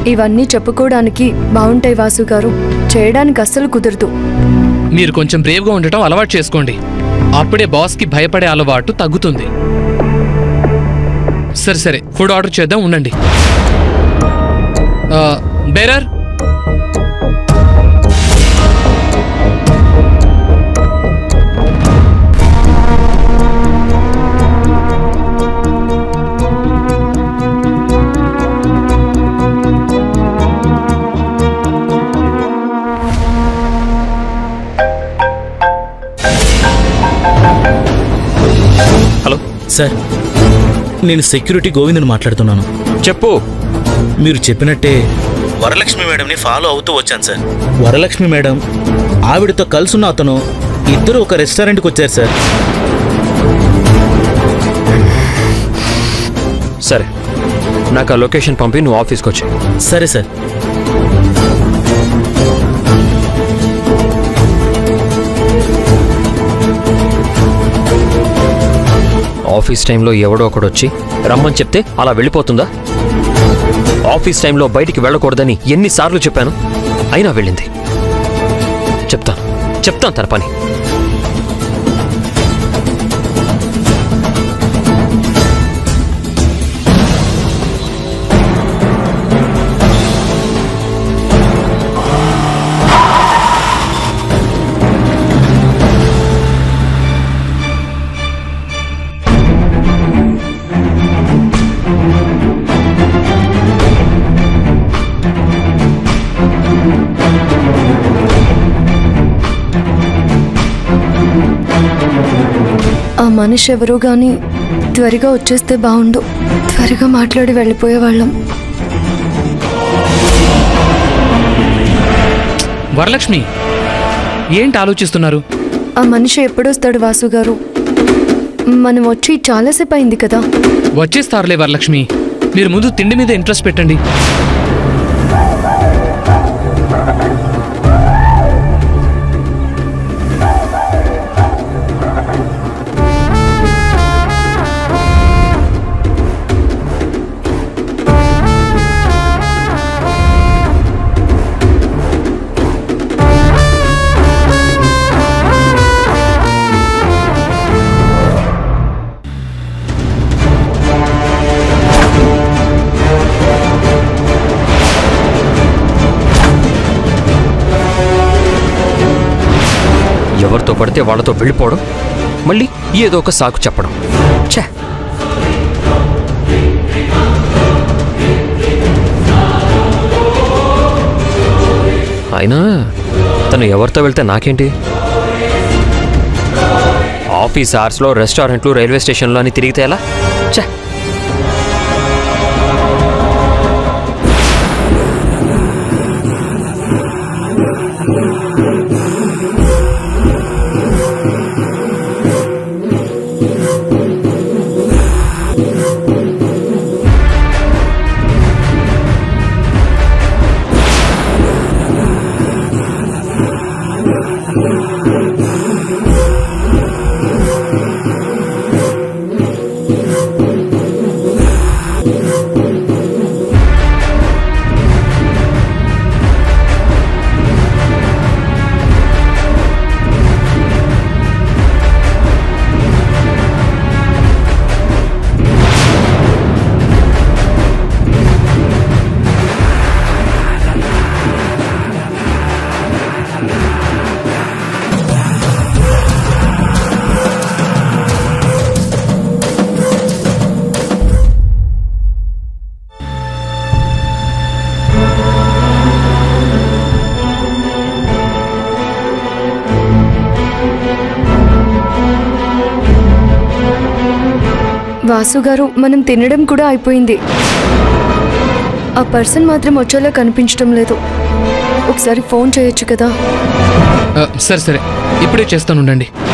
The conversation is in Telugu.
ఇవన్నీ చెప్పుకోవడానికి బాగుంటాయి వాసు గారు చేయడానికి అస్సలు కుదరదు మీరు కొంచెం బ్రేవ్గా ఉండటం అలవాటు చేసుకోండి అప్పుడే బాస్కి భయపడే అలవాటు తగ్గుతుంది సరే సరే ఫుడ్ ఆర్డర్ చేద్దాం ఉండండి ఆ, బేరర్ హలో సార్ నేను సెక్యూరిటీ గోవిందుని మాట్లాడుతున్నాను చెప్పు మీరు చెప్పినట్టే వరలక్ష్మి మేడంని ఫాలో అవుతూ వచ్చాను సార్ వరలక్ష్మి మేడం ఆవిడతో కలుసున్న అతను ఇద్దరు ఒక రెస్టారెంట్కి వచ్చారు సార్ సరే నాకు ఆ లొకేషన్ పంపి నువ్వు ఆఫీస్కి వచ్చి సరే సార్ ఆఫీస్ టైంలో ఎవడో ఒకడు వచ్చి రమ్మని చెప్తే అలా వెళ్ళిపోతుందా ఆఫీస్ టైంలో బయటికి వెళ్ళకూడదని ఎన్నిసార్లు చెప్పాను అయినా వెళ్ళింది చెప్తాను చెప్తాను తన పని ఆ మనిషి ఎవరో గాని త్వరగా వచ్చేస్తే బాగుండు త్వరగా మాట్లాడి వెళ్ళిపోయేవాళ్ళం వరలక్ష్మి ఏంటి ఆలోచిస్తున్నారు ఆ మనిషి ఎప్పుడొస్తాడు వాసు గారు మనం వచ్చి చాలాసేపు అయింది కదా వచ్చేస్తారులే వరలక్ష్మి మీరు ముందు తిండి మీద ఇంట్రెస్ట్ పెట్టండి ఎవరితో పడితే వాళ్ళతో వెళ్ళిపోవడం మళ్ళీ ఏదో ఒక సాకు చెప్పడం ఛే అయినా తను ఎవరితో వెళ్తే నాకేంటి ఆఫీస్ అవర్స్లో రెస్టారెంట్లు రైల్వే స్టేషన్లో అని తిరిగితే ఎలా ఛే వాసు గారు మనం తినడం కూడా అయిపోయింది ఆ పర్సన్ మాత్రం వచ్చేలా కనిపించడం లేదు ఒకసారి ఫోన్ చేయొచ్చు కదా ఆ, సరే సరే ఇప్పుడే చేస్తాను ఉండండి